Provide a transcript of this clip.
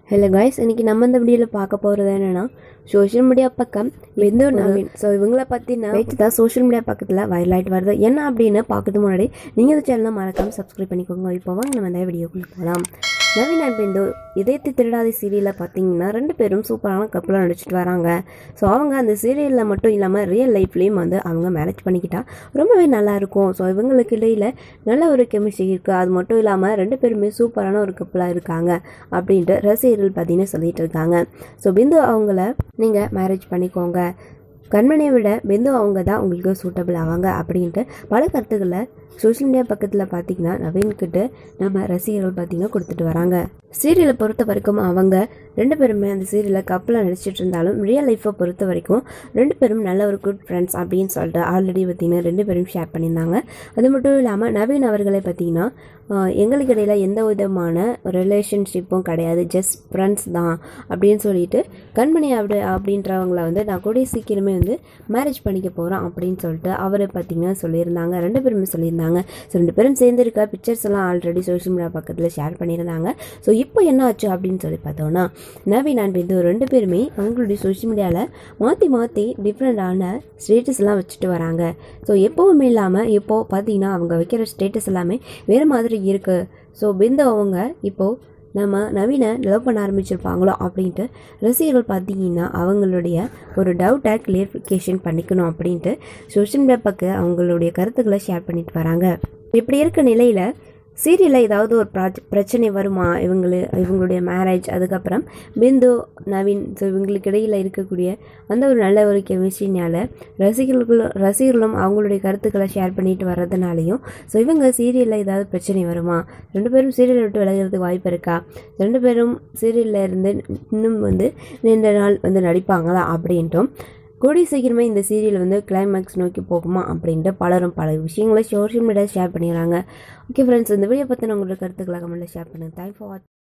hello guys இன்னைக்கு நம்ம இந்த வீடியோவில் பார்க்க போகிறது என்னன்னா சோஷியல் மீடியா பக்கம் வெந்து நவீன் ஸோ இவங்கள பற்றின பேச்சு தான் சோஷியல் மீடியா பக்கத்தில் வைரல் ஆகிட்டு வருது என்ன அப்படின்னு பார்க்கறதுக்கு முன்னாடி நீங்கள் இந்த சேனலை மறக்காம சப்ஸ்கிரைப் பண்ணிக்கோங்க இப்போ வாங்க நம்ம இந்த வீடியோக்குள்ள போகலாம் நவீன் அண்ட் பிந்து இதயத்தை திருடாத சீரியலில் பார்த்தீங்கன்னா ரெண்டு பேரும் சூப்பரான கப்பலாக நடிச்சிட்டு வராங்க ஸோ அவங்க அந்த சீரியலில் மட்டும் இல்லாமல் ரியல் லைஃப்லேயும் வந்து அவங்க மேரேஜ் பண்ணிக்கிட்டா ரொம்பவே நல்லா இருக்கும் ஸோ இவங்களுக்கு இடையில் நல்ல ஒரு கெமிஸ்ட்ரி இருக்குது அது மட்டும் இல்லாமல் ரெண்டு பேருமே சூப்பரான ஒரு கப்பலாக இருக்காங்க அப்படின்ட்டு ரசிகர்கள் பார்த்தீங்கன்னா சொல்லிட்டு இருக்காங்க ஸோ பிந்து அவங்கள நீங்கள் மேரேஜ் பண்ணிக்கோங்க கண்மணியை விட பிந்து அவங்க தான் உங்களுக்கு சூட்டபிள் ஆவாங்க அப்படின்ட்டு பல கருத்துக்களை சோஷியல் மீடியா பக்கத்தில் பார்த்தீங்கன்னா நவீன்கிட்ட நம்ம ரசிகர்கள் பார்த்தீங்கன்னா கொடுத்துட்டு வராங்க சீரியலை பொறுத்த வரைக்கும் அவங்க ரெண்டு பேருமே அந்த சீரியலில் கப்பலாக நடிச்சிட்டு இருந்தாலும் ரியல் லைஃப்பை பொறுத்த வரைக்கும் ரெண்டு பேரும் நல்ல ஒரு குட் ஃப்ரெண்ட்ஸ் அப்படின்னு சொல்லிட்டு ஆல்ரெடி பார்த்தீங்கன்னா ரெண்டு பேரும் ஷேர் பண்ணியிருந்தாங்க அது மட்டும் இல்லாமல் நவீன் அவர்களை பார்த்தீங்கன்னா ஆஹ், எங்களுக்கு இடையில எந்த விதமான ரிலேஷன்ஷிப்பும் கிடையாது ஜஸ்ட் ஃப்ரெண்ட்ஸ் தான் அப்படின்னு சொல்லிட்டு கண்மணி அப்படி அப்படின்றவங்கள வந்து நான் கூடிய சீக்கிரமே வந்து மேரேஜ் பண்ணிக்க போகிறோம் அப்படின்னு சொல்லிட்டு அவரை பார்த்தீங்கன்னா சொல்லியிருந்தாங்க ரெண்டு பேருமே சொல்லியிருந்தாங்க ஸோ ரெண்டு பேரும் சேர்ந்துருக்க பிக்சர்ஸ் எல்லாம் ஆல்ரெடி சோஷியல் மீடியா பக்கத்தில் ஷேர் பண்ணியிருந்தாங்க ஸோ இப்போ என்ன ஆச்சு அப்படின்னு சொல்லி பார்த்தோன்னா நவீன் அண்ட் பிந்து ரெண்டு பேருமே அவங்களுடைய சோஷியல் மீடியாவில் மாற்றி மாற்றி டிஃப்ரெண்டான ஸ்டேட்டஸ்லாம் வச்சுட்டு வராங்க ஸோ எப்போவுமே இல்லாமல் இப்போது பார்த்தீங்கன்னா அவங்க வைக்கிற ஸ்டேட்டஸ் எல்லாமே வேறு மாதிரி இருக்குது ஸோ பிந்து அவங்க இப்போது நம்ம நவீனை லவ் பண்ண ஆரம்பிச்சிருப்பாங்களோ அப்படின்ட்டு ரசிகர்கள் பார்த்தீங்கன்னா அவங்களுடைய ஒரு டவுட்டை கிளியரிஃபிகேஷன் பண்ணிக்கணும் அப்படின்ட்டு சோஷியல் மீடியா பக்கம் அவங்களுடைய கருத்துக்களை ஷேர் பண்ணிட்டு வராங்க இப்படி இருக்க நிலையில் சீரியலில் ஏதாவது ஒரு ப்ராஜ் பிரச்சனை வருமா இவங்களு இவங்களுடைய மேரேஜ் அதுக்கப்புறம் பிந்து நவீன் ஸோ இவங்களுக்கு இடையில் இருக்கக்கூடிய அந்த ஒரு நல்ல ஒரு கெமிஸ்ட்ரினால ரசிகர்களும் ரசிகர்களும் அவங்களுடைய கருத்துக்களை ஷேர் பண்ணிட்டு வர்றதுனாலையும் ஸோ இவங்க சீரியலில் ஏதாவது பிரச்சனை வருமா ரெண்டு பேரும் சீரியலை விட்டு விலகிறதுக்கு வாய்ப்பு இருக்கா ரெண்டு பேரும் சீரியலில் இருந்து இன்னும் வந்து நீண்ட நாள் வந்து நடிப்பாங்களா அப்படின்ட்டும் கூடிய சீக்கிரமே இந்த சீரியல் வந்து கிளைமேக்ஸ் நோக்கி போகுமா அப்படின்ட்டு பலரும் பல விஷயங்களை சோஷியல் மீடியா ஷேர் பண்ணிடுறாங்க ஓகே ஃப்ரெண்ட்ஸ் இந்த வீடியோ பற்றின உங்களோட கருத்துக்களை கமெண்ட்டில் ஷேர் பண்ணுங்கள் தேங்க் ஃபார் வாட்ச்